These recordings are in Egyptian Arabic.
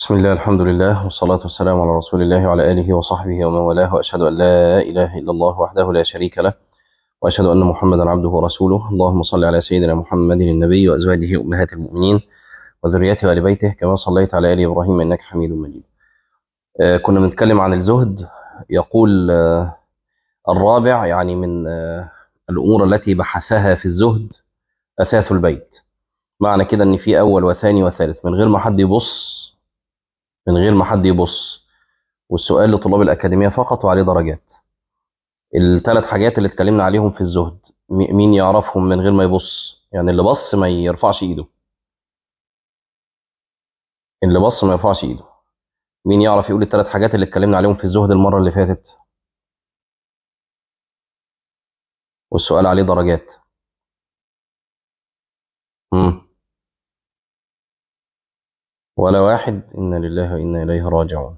بسم الله الحمد لله والصلاة والسلام على رسول الله وعلى آله وصحبه ومن والاه وأشهد أن لا إله إلا الله وحده لا شريك له وأشهد أن محمدا عبده ورسوله اللهم صل على سيدنا محمد النبي وأزواجه أمهات المؤمنين وذريته وآل بيته كما صليت على آل إبراهيم إنك حميد مجيد آه كنا بنتكلم عن الزهد يقول آه الرابع يعني من آه الأمور التي بحثها في الزهد أثاث البيت معنى كده إن في أول وثاني وثالث من غير ما حد يبص من غير ما حد يبص والسؤال لطلاب الأكاديمية فقط وعليه درجات الثلاث حاجات اللي اتكلمنا عليهم في الزهد مين يعرفهم من غير ما يبص يعني اللي بص ما يرفعش ايده اللي بص ما يرفعش ايده مين يعرف يقول الثلاث حاجات اللي اتكلمنا عليهم في الزهد المرة اللي فاتت والسؤال عليه درجات مم. ولا واحد إنا لله وإنا إليه راجعون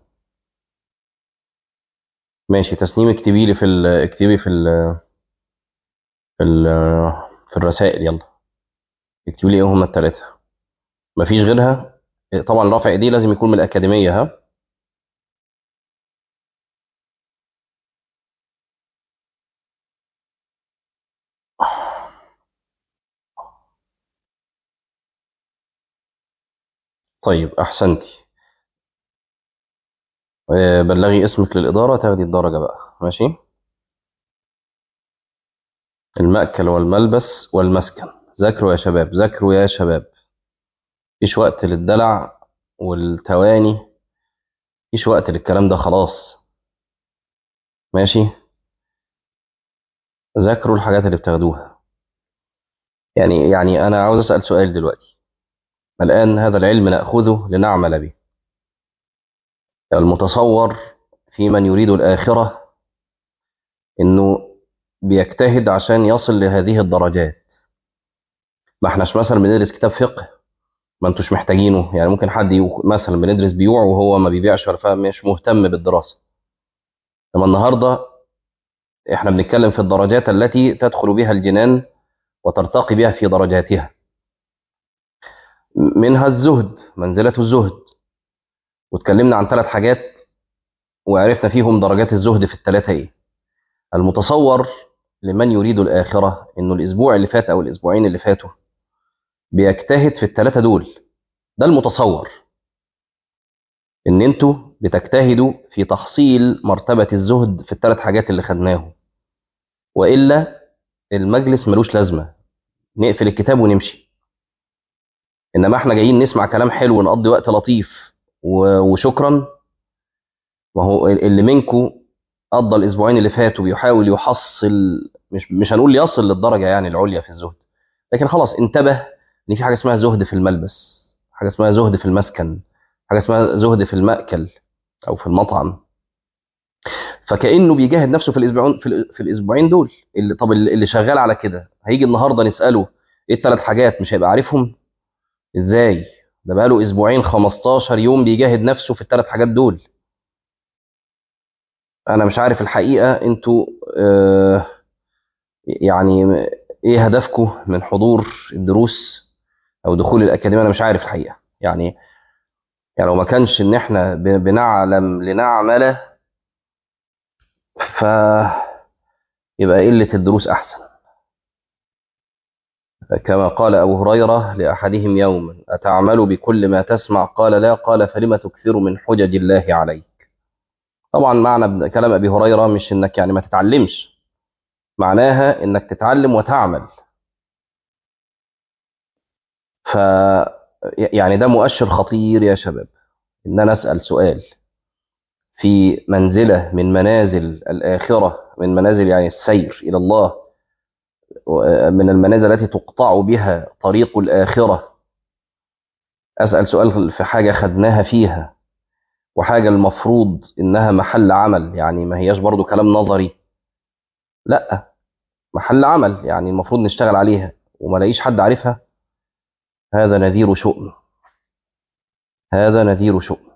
ماشي تسنيم اكتبي لي في ال اكتبي في ال في ال في الرسائل يلا اكتبي لي ايه هما الثلاثة مفيش غيرها طبعا رافع ايديه لازم يكون من الأكاديمية ها طيب أحسنتي آه، بلغي اسمك للإدارة تاخدي الدرجة بقى ماشي المأكل والملبس والمسكن ذاكروا يا شباب ذاكروا يا شباب مفيش وقت للدلع والتواني مفيش وقت للكلام ده خلاص ماشي ذاكروا الحاجات اللي بتاخدوها يعني يعني أنا عاوز أسأل سؤال دلوقتي الآن هذا العلم نأخذه لنعمل به المتصور في من يريد الآخرة إنه بيجتهد عشان يصل لهذه الدرجات ما احناش مثلا بندرس كتاب فقه ما انتوش محتاجينه يعني ممكن حد يو- مثلا بندرس بيوع وهو ما بيبيعش ولا فمش مهتم بالدراسة لما النهاردة احنا بنتكلم في الدرجات التي تدخل بها الجنان وترتقي بها في درجاتها منها الزهد منزلة الزهد واتكلمنا عن ثلاث حاجات وعرفنا فيهم درجات الزهد في الثلاثة ايه المتصور لمن يريد الآخرة انه الاسبوع اللي فات او الاسبوعين اللي فاتوا بيجتهد في الثلاثة دول ده المتصور ان انتوا بتجتهدوا في تحصيل مرتبة الزهد في الثلاث حاجات اللي خدناهم وإلا المجلس ملوش لازمة نقفل الكتاب ونمشي إنما احنا جايين نسمع كلام حلو ونقضي وقت لطيف و- وشكرا ما هو اللي منكم قضى الأسبوعين اللي فاتوا بيحاول يحصل مش مش هنقول يصل للدرجة يعني العليا في الزهد لكن خلاص انتبه إن في حاجة اسمها زهد في الملبس حاجة اسمها زهد في المسكن حاجة اسمها زهد في المأكل أو في المطعم فكأنه بيجاهد نفسه في الأسبوعين في, ال- في الأسبوعين دول اللي طب اللي اللي شغال على كده هيجي النهارده نسأله إيه الثلاث حاجات مش هيبقى عارفهم إزاي ده بقاله أسبوعين 15 يوم بيجاهد نفسه في الثلاث حاجات دول أنا مش عارف الحقيقة أنتوا آه يعني إيه هدفكم من حضور الدروس أو دخول الأكاديمية أنا مش عارف الحقيقة يعني يعني لو ما كانش إن إحنا ب- بنعلم لنعمل ف يبقى قلة الدروس أحسن كما قال أبو هريرة لأحدهم يوما أتعمل بكل ما تسمع قال لا قال فلم تكثر من حجج الله عليك طبعا معنى كلام أبي هريرة مش إنك يعني ما تتعلمش معناها إنك تتعلم وتعمل ف يعني ده مؤشر خطير يا شباب إن أنا أسأل سؤال في منزلة من منازل الآخرة من منازل يعني السير إلى الله من المنازل التي تقطع بها طريق الآخرة أسأل سؤال في حاجة خدناها فيها وحاجة المفروض إنها محل عمل يعني ما هياش برضو كلام نظري لا محل عمل يعني المفروض نشتغل عليها وما لاقيش حد عارفها هذا نذير شؤم هذا نذير شؤم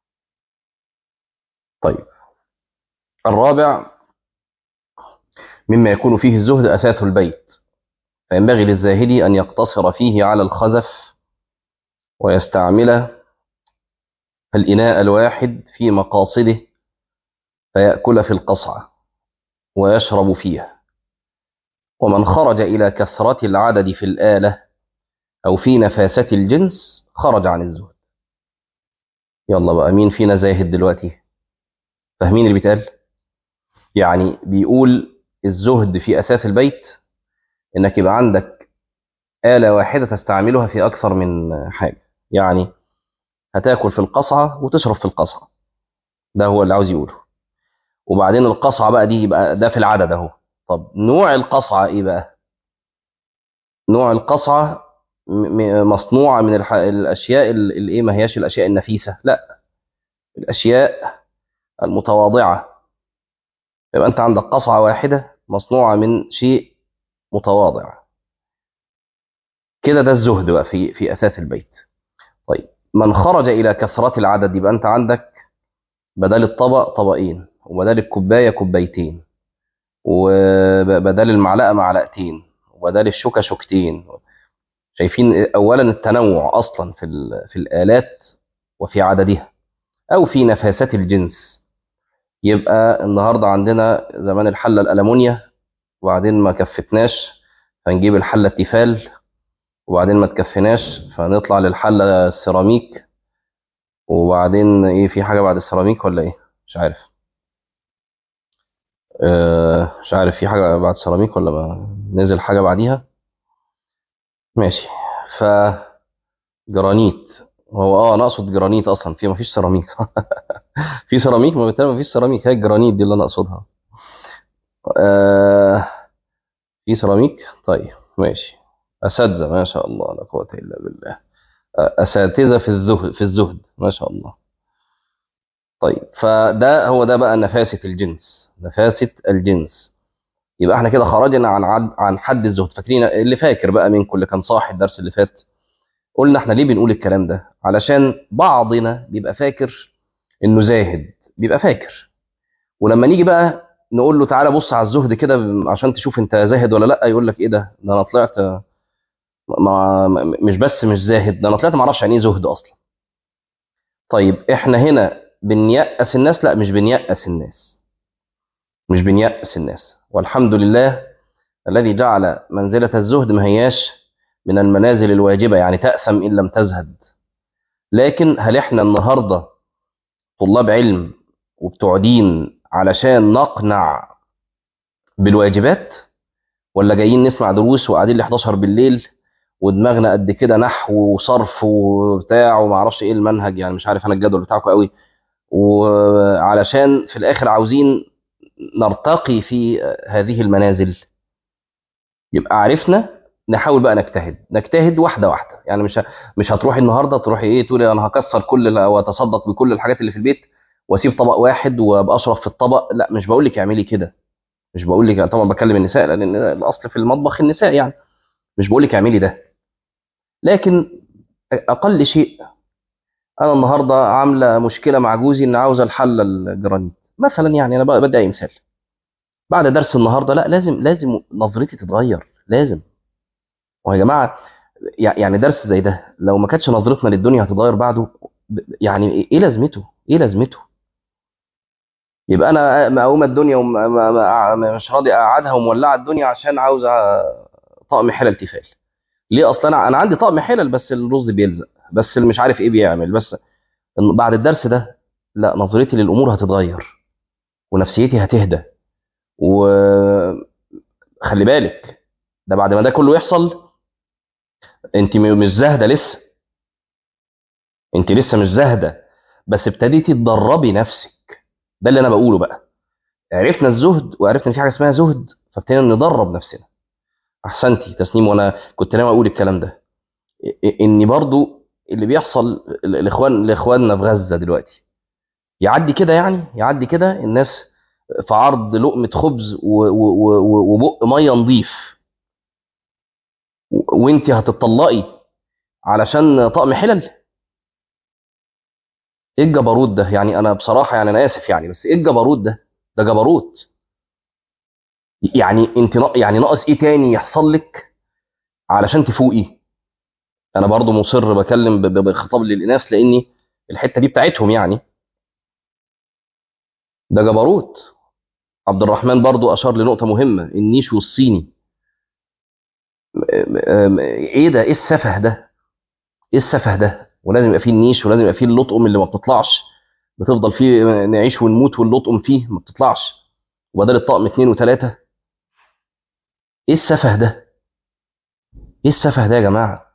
طيب الرابع مما يكون فيه الزهد أثاث البيت فينبغي للزاهد أن يقتصر فيه على الخزف ويستعمله الإناء الواحد في مقاصده فيأكل في القصعة ويشرب فيها ومن خرج إلى كثرة العدد في الآلة أو في نفاسة الجنس خرج عن الزهد يلا بقى مين فينا زاهد دلوقتي فاهمين اللي بيتقال يعني بيقول الزهد في أساس البيت إنك يبقى عندك آلة واحدة تستعملها في أكثر من حاجة يعني هتاكل في القصعة وتشرب في القصعة ده هو اللي عاوز يقوله وبعدين القصعة بقى دي يبقى ده في العدد اهو طب نوع القصعة ايه بقى نوع القصعة مصنوعة من الح... الأشياء الايه ما هياش الأشياء النفيسة لا الأشياء المتواضعة يبقى أنت عندك قصعة واحدة مصنوعة من شيء متواضع كده ده الزهد بقى في في أثاث البيت طيب من خرج إلى كثرة العدد يبقى أنت عندك بدل الطبق طبقين وبدل الكوباية كوبايتين وبدل المعلقة معلقتين وبدل الشوكة شوكتين شايفين أولا التنوع أصلا في, في الآلات وفي عددها أو في نفاسات الجنس يبقى النهاردة عندنا زمان الحلة الألمونيا وبعدين ما كفتناش فنجيب الحلة التيفال وبعدين ما تكفناش فنطلع للحلة السيراميك وبعدين ايه في حاجة بعد السيراميك ولا ايه مش عارف أه مش عارف في حاجة بعد السيراميك ولا ما نزل حاجة بعديها ماشي ف جرانيت هو اه انا اقصد جرانيت اصلا في مفيش سيراميك في سيراميك ما بالتالي مفيش سيراميك هي الجرانيت دي اللي انا اقصدها آه في سيراميك طيب ماشي اساتذه ما شاء الله لا قوه الا بالله اساتذه في الزهد في الزهد ما شاء الله طيب فده هو ده بقى نفاسه الجنس نفاسه الجنس يبقى احنا كده خرجنا عن عد عن حد الزهد فاكرين اللي فاكر بقى منكم اللي كان صاحي الدرس اللي فات قلنا احنا ليه بنقول الكلام ده علشان بعضنا بيبقى فاكر انه زاهد بيبقى فاكر ولما نيجي بقى نقول له تعالى بص على الزهد كده عشان تشوف انت زاهد ولا لا يقول لك ايه ده ده انا طلعت ما مش بس مش زاهد ده انا طلعت ما اعرفش يعني ايه زهد اصلا طيب احنا هنا بنيأس الناس لا مش بنيأس الناس مش بنيأس الناس والحمد لله الذي جعل منزلة الزهد ما هياش من المنازل الواجبة يعني تأثم إن لم تزهد لكن هل احنا النهاردة طلاب علم وبتوع دين علشان نقنع بالواجبات ولا جايين نسمع دروس وقاعدين ل 11 بالليل ودماغنا قد كده نحو وصرف وبتاع وما اعرفش ايه المنهج يعني مش عارف انا الجدول بتاعكم قوي وعلشان في الاخر عاوزين نرتقي في هذه المنازل يبقى عرفنا نحاول بقى نجتهد نجتهد واحده واحده يعني مش مش هتروحي النهارده تروحي ايه تقولي انا هكسر كل واتصدق بكل الحاجات اللي في البيت واسيب طبق واحد وابقى اشرب في الطبق لا مش بقول لك اعملي كده مش بقول لك طبعا بكلم النساء لان الاصل في المطبخ النساء يعني مش بقول لك اعملي ده لكن اقل شيء انا النهارده عامله مشكله مع جوزي ان عاوزه الحله الجرانيت مثلا يعني انا بدي اي مثال بعد درس النهارده لا لازم لازم نظرتي تتغير لازم ويا جماعه يعني درس زي ده لو ما كانتش نظرتنا للدنيا هتتغير بعده يعني ايه لازمته ايه لازمته يبقى انا مقومه الدنيا ومش راضي اقعدها ومولعه الدنيا عشان عاوز طقم حلل تيفال ليه اصلا انا انا عندي طقم حلل بس الرز بيلزق بس اللي مش عارف ايه بيعمل بس بعد الدرس ده لا نظرتي للامور هتتغير ونفسيتي هتهدى وخلي بالك ده بعد ما ده كله يحصل انت مش زاهده لسه انت لسه مش زاهده بس ابتديتي تدربي نفسك ده اللي انا بقوله بقى عرفنا الزهد وعرفنا ان في حاجه اسمها زهد فابتدينا ندرب نفسنا احسنتي تسنيم وانا كنت ناوي اقول الكلام ده ان برضو اللي بيحصل الاخوان لاخواننا في غزه دلوقتي يعدي كده يعني يعدي كده الناس في عرض لقمه خبز وبق ميه نظيف وانت هتطلقي علشان طقم حلل ايه الجبروت ده يعني انا بصراحه يعني انا اسف يعني بس ايه الجبروت ده ده جبروت يعني انت يعني ناقص ايه تاني يحصل لك علشان تفوقي انا برضو مصر بكلم بخطاب للاناث لاني الحته دي بتاعتهم يعني ده جبروت عبد الرحمن برضو اشار لنقطه مهمه النيش والصيني ايه ده ايه السفه ده ايه السفه ده ولازم يبقى فيه النيش ولازم يبقى فيه اللطقم اللي ما بتطلعش بتفضل فيه نعيش ونموت واللطقم فيه ما بتطلعش وبدل الطقم اثنين وثلاثه ايه السفه ده ايه السفه ده يا جماعه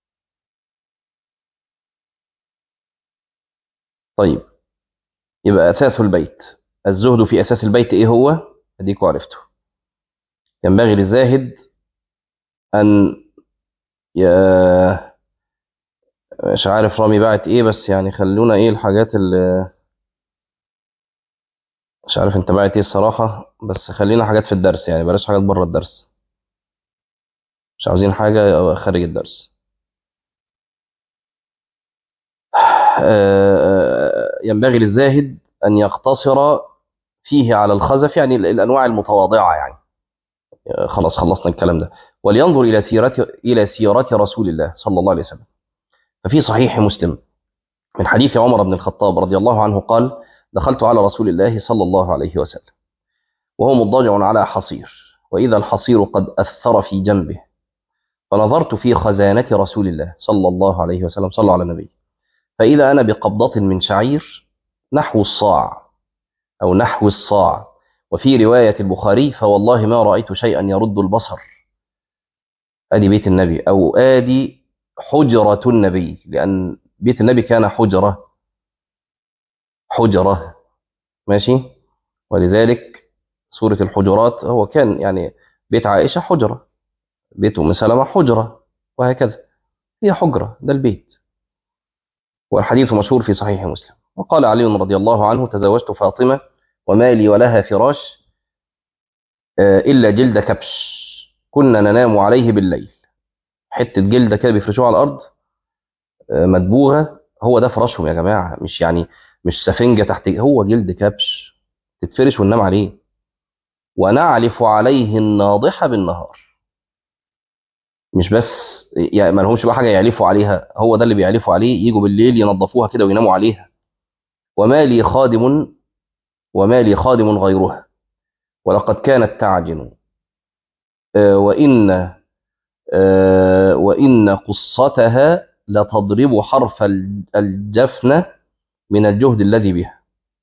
طيب يبقى اساس البيت الزهد في اساس البيت ايه هو اديكوا عرفته ينبغي للزاهد ان ي... مش عارف رامي بعت ايه بس يعني خلونا ايه الحاجات اللي مش عارف انت بعت ايه الصراحة بس خلينا حاجات في الدرس يعني بلاش حاجات بره الدرس مش عاوزين حاجة خارج الدرس ينبغي للزاهد أن يقتصر فيه على الخزف يعني الأنواع المتواضعة يعني خلاص خلصنا الكلام ده ولينظر إلى سيرة إلى سيرة رسول الله صلى الله عليه وسلم ففي صحيح مسلم من حديث عمر بن الخطاب رضي الله عنه قال دخلت على رسول الله صلى الله عليه وسلم وهو مضطجع على حصير وإذا الحصير قد أثر في جنبه فنظرت في خزانة رسول الله صلى الله عليه وسلم صلى على النبي فإذا أنا بقبضة من شعير نحو الصاع أو نحو الصاع وفي رواية البخاري فوالله ما رأيت شيئا يرد البصر آدي بيت النبي أو آدي حجرة النبي لأن بيت النبي كان حجرة حجرة ماشي ولذلك سورة الحجرات هو كان يعني بيت عائشة حجرة بيت أم سلمة حجرة وهكذا هي حجرة ده البيت والحديث مشهور في صحيح مسلم وقال علي رضي الله عنه تزوجت فاطمة وما لي ولها فراش إلا جلد كبش كنا ننام عليه بالليل حتة جلدة كده بيفرشوها على الأرض مدبوغة هو ده فراشهم يا جماعة مش يعني مش سفنجة تحت هو جلد كبش تتفرش وننام عليه ونعلف عليه الناضحة بالنهار مش بس يعني ما لهمش بقى حاجة يعلفوا عليها هو ده اللي بيعلفوا عليه يجوا بالليل ينظفوها كده ويناموا عليها وما لي خادم وما لي خادم غيرها ولقد كانت تعجن آه وإن آه وإن قصتها لتضرب حرف الجفنة من الجهد الذي بها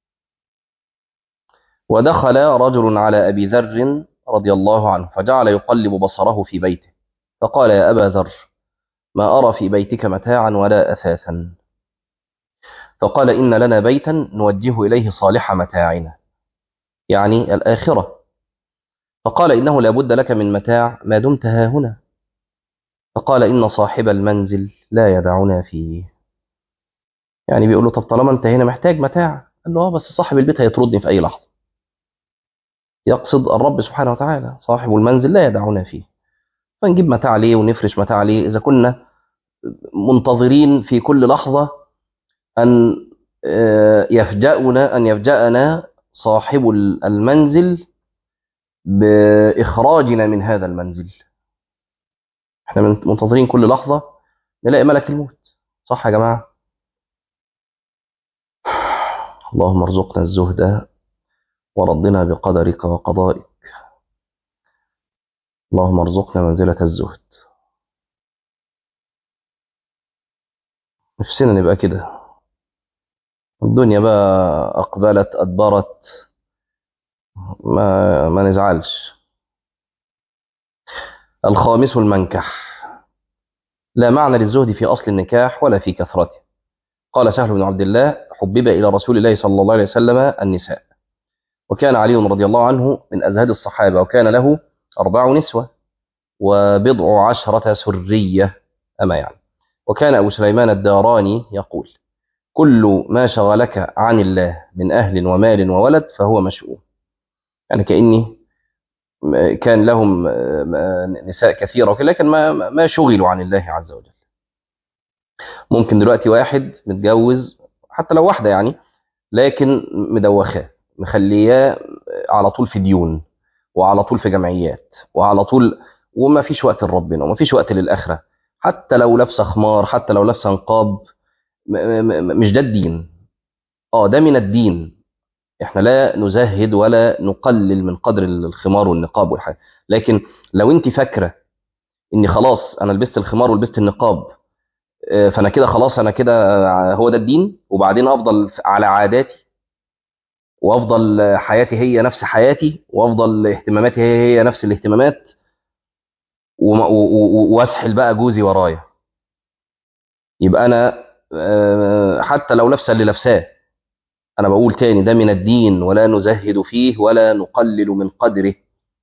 ودخل رجل على أبي ذر رضي الله عنه فجعل يقلب بصره في بيته فقال يا أبا ذر ما أرى في بيتك متاعا ولا أثاثا فقال إن لنا بيتا نوجه إليه صالح متاعنا يعني الآخرة فقال إنه لابد لك من متاع ما دمت ها هنا فقال إن صاحب المنزل لا يدعنا فيه يعني بيقول له طب طالما انت هنا محتاج متاع قال له اه بس صاحب البيت هيطردني في أي لحظة يقصد الرب سبحانه وتعالى صاحب المنزل لا يدعنا فيه فنجيب متاع ليه ونفرش متاع ليه إذا كنا منتظرين في كل لحظة أن يفجأنا أن يفجأنا صاحب المنزل بإخراجنا من هذا المنزل احنا منتظرين كل لحظة نلاقي ملك الموت صح يا جماعة اللهم ارزقنا الزهد ورضنا بقدرك وقضائك اللهم ارزقنا منزلة الزهد نفسنا نبقى كده الدنيا بقى أقبلت أدبرت ما, ما نزعلش الخامس المنكح لا معنى للزهد في أصل النكاح ولا في كثرته قال سهل بن عبد الله حبب إلى رسول الله صلى الله عليه وسلم النساء وكان علي رضي الله عنه من أزهد الصحابة وكان له أربع نسوة وبضع عشرة سرية أما يعني وكان أبو سليمان الداراني يقول كل ما شغلك عن الله من أهل ومال وولد فهو مشؤوم يعني كأني كان لهم نساء كثيرة لكن ما ما شغلوا عن الله عز وجل ممكن دلوقتي واحد متجوز حتى لو واحدة يعني لكن مدوخاه مخلياه على طول في ديون وعلى طول في جمعيات وعلى طول وما فيش وقت لربنا وما فيش وقت للآخرة حتى لو لابسة خمار حتى لو لابسة نقاب م- م- مش ده الدين اه ده من الدين احنا لا نزهد ولا نقلل من قدر الخمار والنقاب والحاجة لكن لو انت فاكره اني خلاص انا لبست الخمار ولبست النقاب آه، فانا كده خلاص انا كده آه، هو ده الدين وبعدين افضل على عاداتي وافضل آه، حياتي هي نفس حياتي وافضل اهتماماتي هي هي نفس الاهتمامات وم- و- و- واسحل بقى جوزي ورايا يبقى انا آه، حتى لو لابسه اللي لابساه انا بقول تاني ده من الدين ولا نزهد فيه ولا نقلل من قدره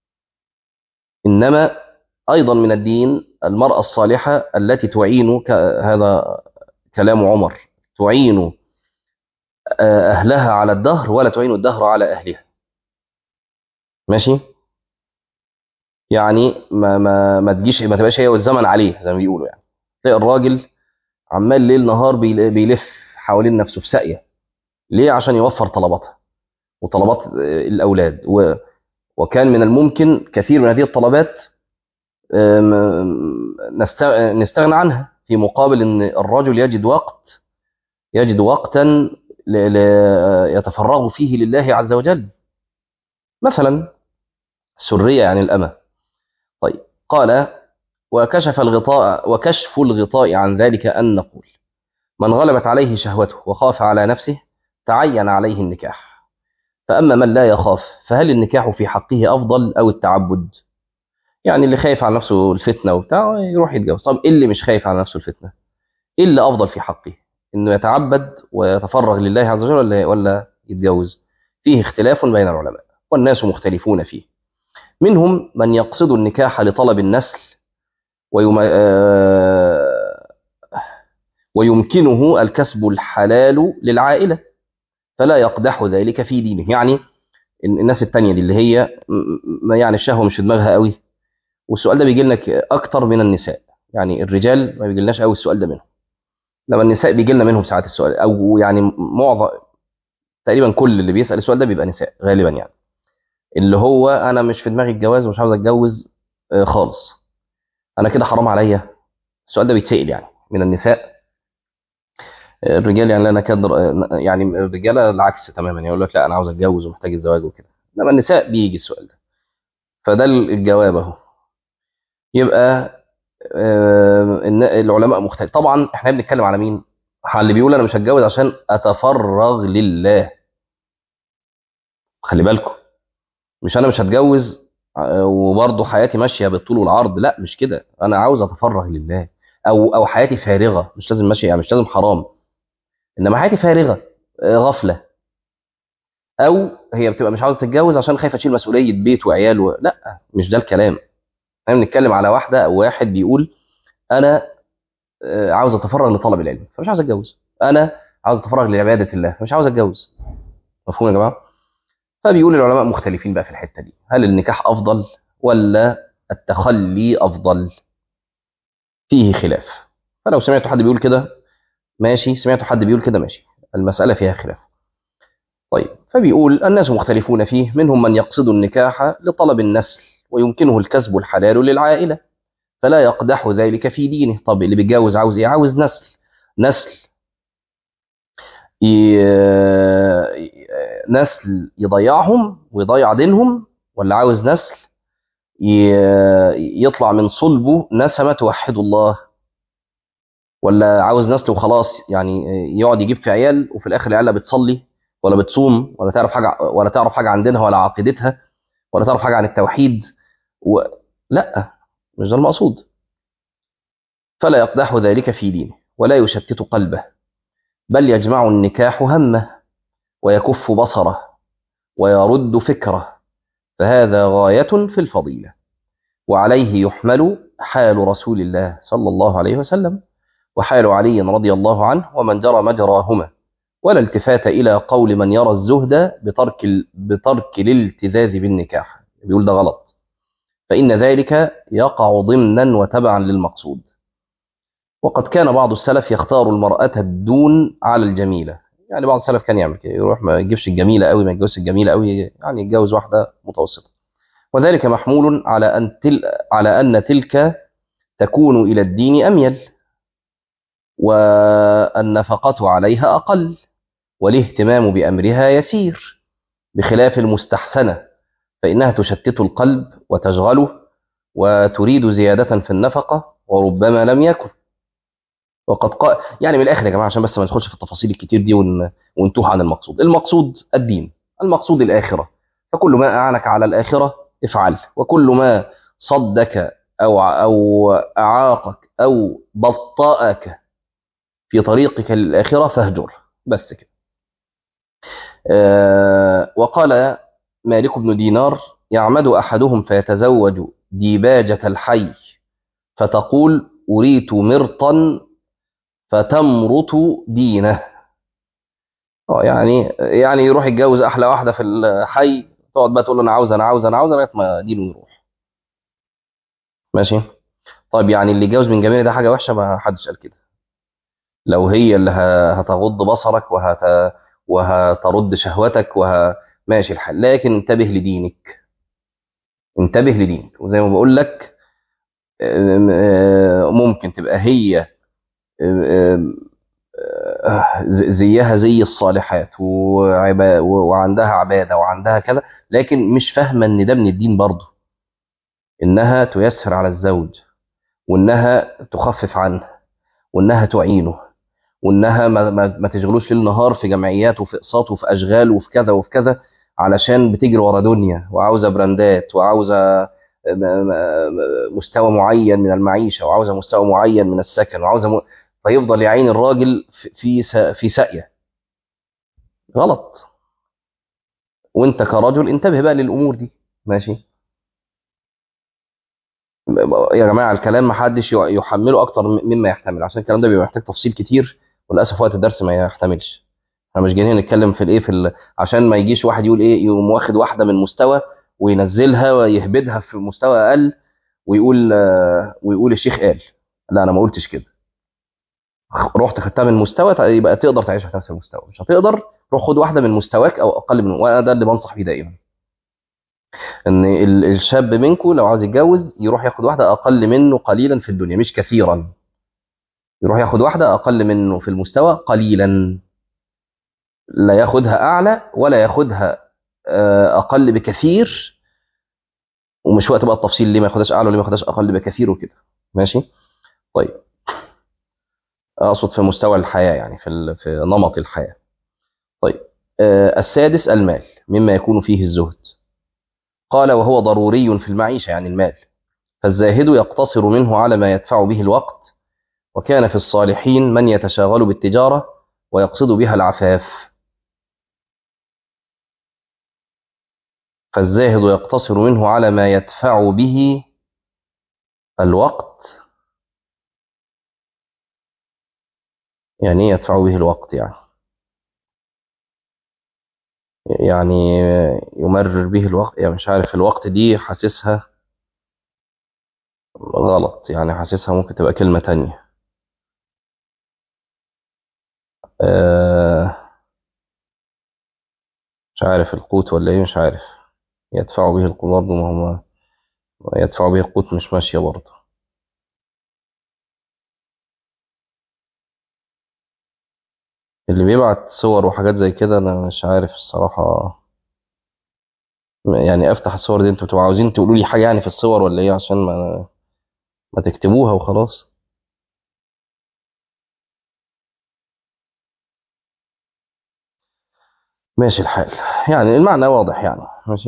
انما ايضا من الدين المراه الصالحه التي تعين ك- هذا كلام عمر تعين آه، اهلها على الدهر ولا تعين الدهر على اهلها ماشي يعني ما ما ما تجيش ما تبقاش هي والزمن عليه زي ما بيقولوا يعني تلاقي الراجل عمال ليل نهار بيل- بيلف حوالين نفسه في ساقيه ليه عشان يوفر طلباتها وطلبات آه، الاولاد و وكان من الممكن كثير من هذه الطلبات آم، نست- نستغنى عنها في مقابل ان الرجل يجد وقت يجد وقتا ل- ل- يتفرغ فيه لله عز وجل مثلا سرية يعني الأمة طيب قال وكشف الغطاء وكشف الغطاء عن ذلك أن نقول من غلبت عليه شهوته وخاف على نفسه تعين عليه النكاح فأما من لا يخاف فهل النكاح في حقه أفضل أو التعبد يعني اللي خايف على نفسه الفتنة وبتاع يروح يتجوز طب إيه اللي مش خايف على نفسه الفتنة إيه اللي أفضل في حقه إنه يتعبد ويتفرغ لله عز وجل ولا ولا يتجوز فيه اختلاف بين العلماء والناس مختلفون فيه منهم من يقصد النكاح لطلب النسل ويم... آه، ويمكنه الكسب الحلال للعائلة فلا يقدح ذلك في دينه يعني الناس التانية دي اللي هي م- م- يعني الشهوة مش في دماغها قوي والسؤال ده بيجي لنا أكتر من النساء يعني الرجال ما بيجيلناش قوي السؤال ده منهم لما النساء بيجي لنا منهم ساعات السؤال أو يعني معظم تقريبا كل اللي بيسأل السؤال ده بيبقى نساء غالبا يعني اللي هو أنا مش في دماغي الجواز ومش عاوز أتجوز آه، خالص أنا كده حرام عليا السؤال ده بيتسأل يعني من النساء الرجال يعني لا نكاد يعني الرجاله العكس تماما يقول لك لا انا عاوز اتجوز ومحتاج الزواج وكده انما النساء بيجي السؤال ده فده الجواب اهو يبقى آه، إن العلماء مختلف طبعا احنا بنتكلم على مين على اللي بيقول انا مش هتجوز عشان اتفرغ لله خلي بالكم مش انا مش هتجوز آه، وبرضه حياتي ماشيه بالطول والعرض لا مش كده انا عاوز اتفرغ لله او او حياتي فارغه مش لازم ماشيه يعني مش لازم حرام انما حياتي فارغه آه، غفله او هي بتبقى مش عاوزه تتجوز عشان خايفه تشيل مسؤوليه بيت وعيال و... لا مش ده الكلام احنا بنتكلم على واحده او واحد بيقول انا آه، عاوز اتفرغ لطلب العلم فمش عاوز اتجوز انا عاوز اتفرغ لعباده الله فمش عاوز اتجوز مفهوم يا جماعه فبيقول العلماء مختلفين بقى في الحته دي هل النكاح افضل ولا التخلي افضل فيه خلاف فلو سمعتوا حد بيقول كده ماشي سمعتوا حد بيقول كده ماشي المساله فيها خلاف طيب فبيقول الناس مختلفون فيه منهم من يقصد النكاح لطلب النسل ويمكنه الكسب الحلال للعائلة فلا يقدح ذلك في دينه طب اللي بيتجوز عاوز ايه عاوز نسل نسل ي... نسل يضيعهم ويضيع دينهم ولا عاوز نسل ي... يطلع من صلبه نسمة توحد الله ولا عاوز نسل وخلاص يعني يقعد يجيب في عيال وفي الاخر العيال لا بتصلي ولا بتصوم ولا تعرف حاجه ولا تعرف حاجه عن دينها ولا عقيدتها ولا تعرف حاجه عن التوحيد و... لا مش ده المقصود فلا يقدح ذلك في دينه ولا يشتت قلبه بل يجمع النكاح همه ويكف بصره ويرد فكره فهذا غايه في الفضيله وعليه يحمل حال رسول الله صلى الله عليه وسلم وحال علي رضي الله عنه ومن جرى مجراهما ولا التفات إلى قول من يرى الزهد بترك ال... بترك الالتذاذ بالنكاح بيقول ده غلط فإن ذلك يقع ضمنا وتبعا للمقصود وقد كان بعض السلف يختار المرأة الدون على الجميلة يعني بعض السلف كان يعمل كده يروح ما يجيبش الجميلة قوي ما يتجوزش الجميلة قوي يعني يتجوز واحدة متوسطة وذلك محمول على أن تل... على أن تلك تكون إلى الدين أميل والنفقة عليها أقل والاهتمام بأمرها يسير بخلاف المستحسنة فإنها تشتت القلب وتشغله وتريد زيادة في النفقة وربما لم يكن وقد قال يعني من الآخر يا جماعة عشان بس ما ندخلش في التفاصيل الكتير دي ون... ونتوه عن المقصود المقصود الدين المقصود الآخرة فكل ما أعانك على الآخرة افعل وكل ما صدك أو أو أعاقك أو بطأك في طريقك للآخرة فاهجر بس كده آه وقال مالك بن دينار يعمد أحدهم فيتزوج ديباجة الحي فتقول أريت مرطا فتمرط دينه اه يعني يعني يروح يتجوز احلى واحده في الحي تقعد بقى تقول له انا عاوز انا عاوز انا عاوز لغايه ما دينه يروح ماشي طيب يعني اللي يتجوز من جميله ده حاجه وحشه ما حدش قال كده لو هي اللي هتغض بصرك وهت وهترد شهوتك وه ماشي الحال لكن انتبه لدينك انتبه لدينك وزي ما بقول لك ممكن تبقى هي زيها زي الصالحات وعبا وعندها عباده وعندها كذا لكن مش فاهمه ان ده من الدين برضه انها تيسر على الزوج وانها تخفف عنه وانها تعينه وانها ما, ما, ما تشغلوش ليل نهار في جمعيات وفي اقساط وفي اشغال وفي كذا وفي كذا علشان بتجري ورا دنيا وعاوزه براندات وعاوزه مستوى معين من المعيشه وعاوزه مستوى معين من السكن وعاوزه م... فيفضل يعين الراجل في في ساقيه غلط وانت كرجل انتبه بقى للامور دي ماشي يا جماعه الكلام ما حدش يحمله اكتر مما يحتمل عشان الكلام ده بيبقى محتاج تفصيل كتير وللاسف وقت الدرس ما يحتملش احنا مش جايين نتكلم في الايه في ال... عشان ما يجيش واحد يقول ايه يقوم واخد واحده من مستوى وينزلها ويهبدها في مستوى اقل ويقول ويقول الشيخ قال لا انا ما قلتش كده رحت خدتها من مستوى يبقى تقدر تعيش في نفس المستوى مش هتقدر روح خد واحده من مستواك او اقل منه وانا ده اللي بنصح بيه دايما ان الشاب منكم لو عاوز يتجوز يروح ياخد واحده اقل منه قليلا في الدنيا مش كثيرا يروح ياخد واحده اقل منه في المستوى قليلا لا ياخدها اعلى ولا ياخدها اقل بكثير ومش وقت بقى التفصيل ليه ما ياخدهاش اعلى وليه ما ياخدهاش اقل بكثير وكده ماشي طيب اقصد في مستوى الحياه يعني في في نمط الحياه طيب آه السادس المال مما يكون فيه الزهد قال وهو ضروري في المعيشه يعني المال فالزاهد يقتصر منه على ما يدفع به الوقت وكان في الصالحين من يتشاغل بالتجاره ويقصد بها العفاف فالزاهد يقتصر منه على ما يدفع به الوقت يعني ايه يدفع به الوقت يعني يعني يمرر به الوقت يعني مش عارف الوقت دي حاسسها غلط يعني حاسسها ممكن تبقى كلمة تانية آه مش عارف القوت ولا ايه مش عارف يدفع به القوت برضه ما هو يدفع به القوت مش ماشية برضه اللي بيبعت صور وحاجات زي كده انا مش عارف الصراحة يعني افتح الصور دي انتوا بتبقوا عاوزين تقولوا لي حاجة يعني في الصور ولا ايه عشان ما ما تكتبوها وخلاص ماشي الحال يعني المعنى واضح يعني ماشي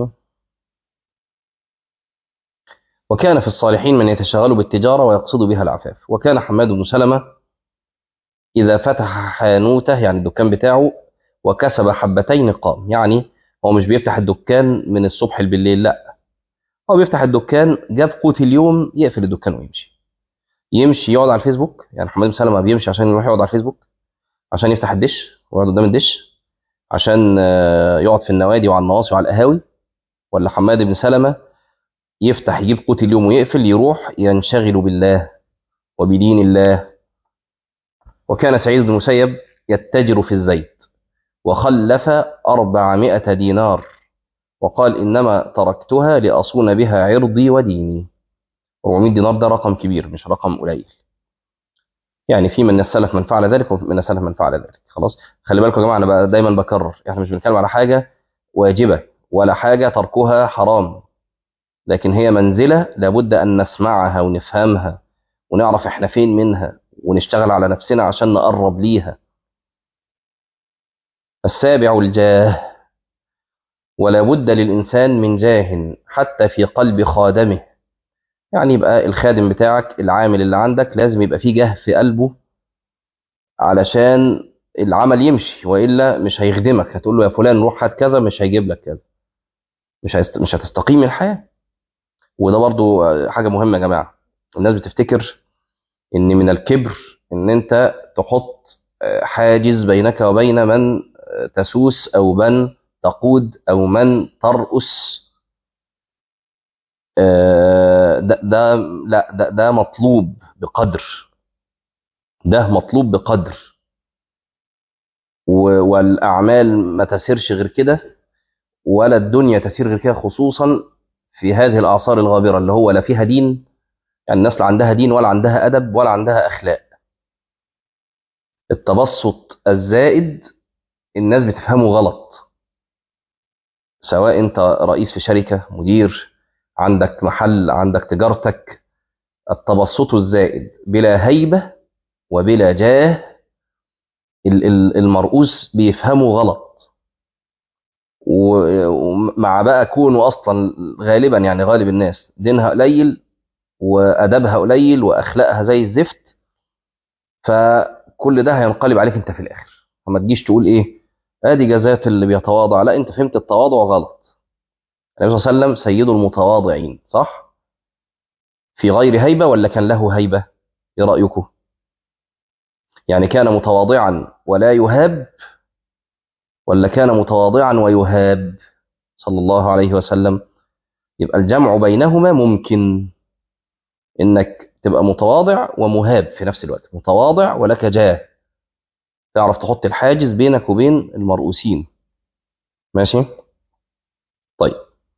وكان في الصالحين من يتشاغل بالتجارة ويقصد بها العفاف وكان حماد بن سلمة إذا فتح حانوته يعني الدكان بتاعه وكسب حبتين قام يعني هو مش بيفتح الدكان من الصبح بالليل لا هو بيفتح الدكان جاب قوت اليوم يقفل الدكان ويمشي يمشي يقعد على الفيسبوك يعني حماد بن سلمة بيمشي عشان يروح يقعد على الفيسبوك عشان يفتح الدش ويقعد قدام الدش عشان يقعد في النوادي وعلى النواصي وعلى القهاوي ولا حماد بن سلمة يفتح يجيب قوت اليوم ويقفل يروح ينشغل بالله وبدين الله وكان سعيد بن المسيب يتجر في الزيت وخلف أربعمائة دينار وقال إنما تركتها لأصون بها عرضي وديني 400 دينار ده رقم كبير مش رقم قليل يعني في من السلف من فعل ذلك ومن السلف من فعل ذلك خلاص خلي بالكم يا جماعه انا بقى دايما بكرر احنا مش بنتكلم على حاجه واجبه ولا حاجه تركها حرام لكن هي منزله لابد ان نسمعها ونفهمها ونعرف احنا فين منها ونشتغل على نفسنا عشان نقرب ليها السابع الجاه ولا بد للإنسان من جاه حتى في قلب خادمه يعني يبقى الخادم بتاعك العامل اللي عندك لازم يبقى فيه جاه في قلبه علشان العمل يمشي وإلا مش هيخدمك هتقول له يا فلان روح هات كذا مش هيجيب لك كذا مش هيست... مش هتستقيم الحياة وده برضو حاجة مهمة يا جماعة الناس بتفتكر ان من الكبر ان انت تحط حاجز بينك وبين من تسوس او من تقود او من ترأس ده, ده لا ده, ده مطلوب بقدر ده مطلوب بقدر والاعمال ما تسيرش غير كده ولا الدنيا تسير غير كده خصوصا في هذه الاعصار الغابره اللي هو لا فيها دين يعني الناس لا عندها دين ولا عندها ادب ولا عندها اخلاق التبسط الزائد الناس بتفهمه غلط سواء انت رئيس في شركه مدير عندك محل عندك تجارتك التبسط الزائد بلا هيبه وبلا جاه المرؤوس بيفهمه غلط ومع بقى كونه اصلا غالبا يعني غالب الناس دينها قليل وادبها قليل واخلاقها زي الزفت فكل ده هينقلب عليك انت في الاخر فما تجيش تقول ايه ادي جزات اللي بيتواضع لا انت فهمت التواضع غلط النبي صلى الله عليه وسلم سيد المتواضعين صح في غير هيبه ولا كان له هيبه ايه رايكم يعني كان متواضعا ولا يهاب ولا كان متواضعا ويهاب صلى الله عليه وسلم يبقى الجمع بينهما ممكن انك تبقى متواضع ومهاب في نفس الوقت متواضع ولك جاه تعرف تحط الحاجز بينك وبين المرؤوسين ماشي طيب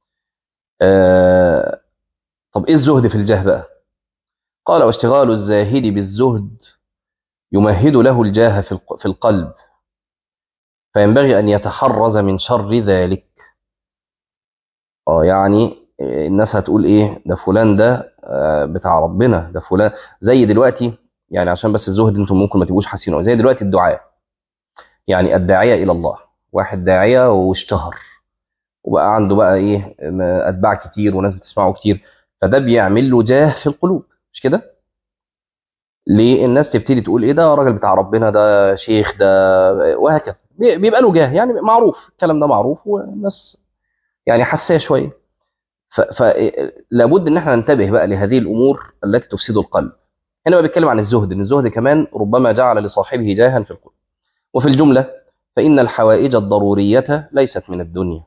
آه... طب ايه الزهد في الجاه بقى قال واشتغال الزاهد بالزهد يمهد له الجاه في القلب فينبغي أن يتحرز من شر ذلك اه يعني الناس هتقول ايه ده فلان ده بتاع ربنا ده فلان زي دلوقتي يعني عشان بس الزهد انتم ممكن ما تبقوش حاسينه زي دلوقتي الدعاء يعني الداعية إلى الله واحد داعية واشتهر وبقى عنده بقى ايه أتباع كتير وناس بتسمعه كتير فده بيعمل له جاه في القلوب مش كده؟ ليه الناس تبتدي تقول ايه ده راجل بتاع ربنا ده شيخ ده وهكذا بيبقى له جاه يعني معروف الكلام ده معروف والناس يعني حساسه شويه فلابد ان احنا ننتبه بقى لهذه الامور التي تفسد القلب هنا بقى بيتكلم عن الزهد ان الزهد كمان ربما جعل لصاحبه جاها في القلب وفي الجمله فان الحوائج الضروريه ليست من الدنيا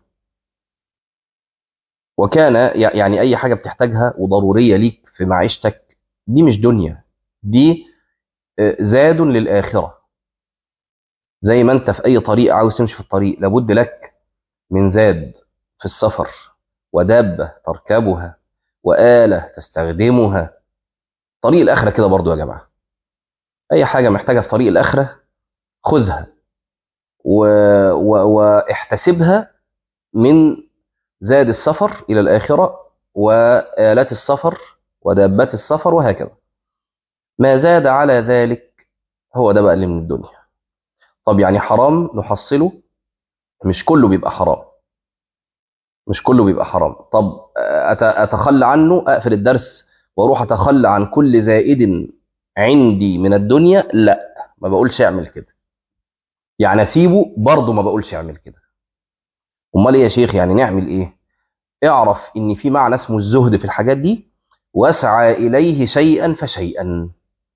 وكان يعني اي حاجه بتحتاجها وضروريه ليك في معيشتك دي مش دنيا دي زاد للآخرة زي ما انت في أي طريق عاوز تمشي في الطريق لابد لك من زاد في السفر ودابة تركبها وآلة تستخدمها طريق الآخرة كده برضو يا جماعة أي حاجة محتاجة في طريق الآخرة خذها و... و... واحتسبها من زاد السفر إلى الآخرة وآلات السفر ودابات السفر وهكذا ما زاد على ذلك هو ده بقى اللي من الدنيا طب يعني حرام نحصله مش كله بيبقى حرام مش كله بيبقى حرام طب اتخلى عنه اقفل الدرس واروح اتخلى عن كل زائد عندي من الدنيا لا ما بقولش اعمل كده يعني اسيبه برضه ما بقولش اعمل كده امال ايه يا شيخ يعني نعمل ايه اعرف ان في معنى اسمه الزهد في الحاجات دي واسعى اليه شيئا فشيئا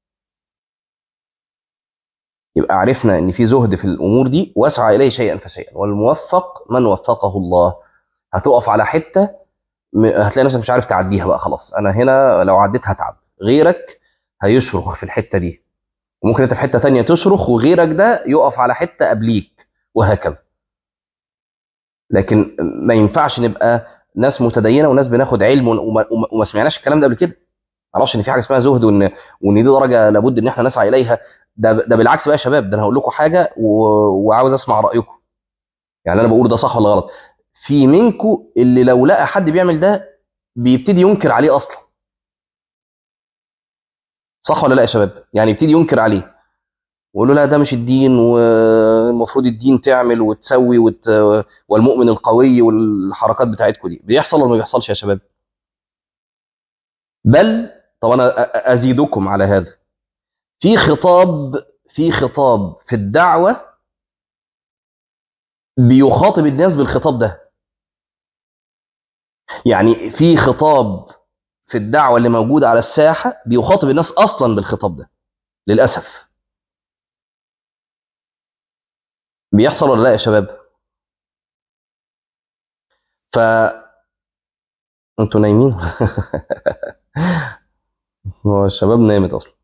يبقى عرفنا ان في زهد في الامور دي واسعى اليه شيئا فشيئا والموفق من وفقه الله هتقف على حته هتلاقي نفسك مش عارف تعديها بقى خلاص انا هنا لو عديت هتعب غيرك هيشرخ في الحته دي وممكن انت في حته تانية تصرخ وغيرك ده يقف على حته قبليك وهكذا لكن ما ينفعش نبقى ناس متدينه وناس بناخد علم وما, وما سمعناش الكلام ده قبل كده معرفش ان في حاجه اسمها زهد وان وان دي درجه لابد ان احنا نسعى اليها ده ده بالعكس بقى يا شباب ده انا هقول لكم حاجه و... وعاوز اسمع رايكم يعني انا بقول ده صح ولا غلط في منكم اللي لو لقى حد بيعمل ده بيبتدي ينكر عليه اصلا صح ولا لا يا شباب يعني يبتدي ينكر عليه ويقول له لا ده مش الدين والمفروض الدين تعمل وتسوي وت... والمؤمن القوي والحركات بتاعتكم دي بيحصل ولا ما بيحصلش يا شباب بل طب انا أ- ازيدكم على هذا في خطاب في خطاب في الدعوه بيخاطب الناس بالخطاب ده يعني في خطاب في الدعوه اللي موجوده على الساحه بيخاطب الناس اصلا بالخطاب ده للاسف بيحصل ولا لا يا شباب ف انتوا نايمين هو الشباب نامت اصلا